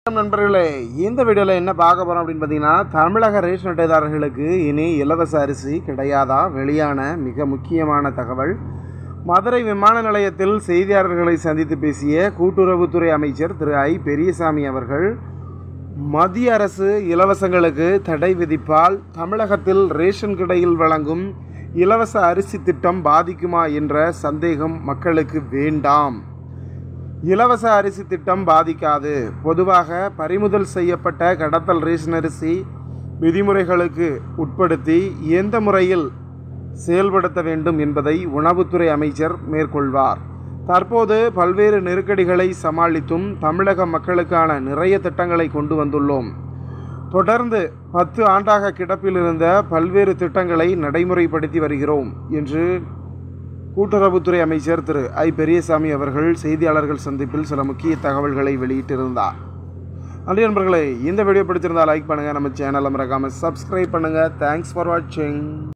நண்பர்களே இந்த வீடியோவில் என்ன பார்க்க போகிறோம் அப்படின்னு பார்த்தீங்கன்னா தமிழக ரேஷன் அட்டைதாரர்களுக்கு இனி இலவச அரிசி கிடையாதா வெளியான மிக முக்கியமான தகவல் மதுரை விமான நிலையத்தில் செய்தியாளர்களை சந்தித்து பேசிய கூட்டுறவுத்துறை அமைச்சர் திரு ஐ பெரியசாமி அவர்கள் மத்திய அரசு இலவசங்களுக்கு தடை விதிப்பால் தமிழகத்தில் ரேஷன் கடையில் வழங்கும் இலவச அரிசி திட்டம் பாதிக்குமா என்ற சந்தேகம் மக்களுக்கு வேண்டாம் இலவச அரிசி திட்டம் பாதிக்காது பொதுவாக பறிமுதல் செய்யப்பட்ட கடத்தல் ரேஷன் அரிசி விதிமுறைகளுக்கு உட்படுத்தி எந்த முறையில் செயல்படுத்த வேண்டும் என்பதை உணவுத்துறை அமைச்சர் மேற்கொள்வார் தற்போது பல்வேறு நெருக்கடிகளை சமாளித்தும் தமிழக மக்களுக்கான நிறைய திட்டங்களை கொண்டு வந்துள்ளோம் தொடர்ந்து பத்து ஆண்டாக கிடப்பில் இருந்த பல்வேறு திட்டங்களை நடைமுறைப்படுத்தி வருகிறோம் என்று கூட்டுறவுத்துறை அமைச்சர் திரு ஐ பெரியசாமி அவர்கள் செய்தியாளர்கள் சந்திப்பில் சில முக்கிய தகவல்களை வெளியிட்டிருந்தார் நன்றி நண்பர்களே இந்த வீடியோ பிடிச்சிருந்தா லைக் பண்ணுங்கள் நம்ம சேனலை மறக்காமல் சப்ஸ்கிரைப் பண்ணுங்கள் தேங்க்ஸ் ஃபார் வாட்சிங்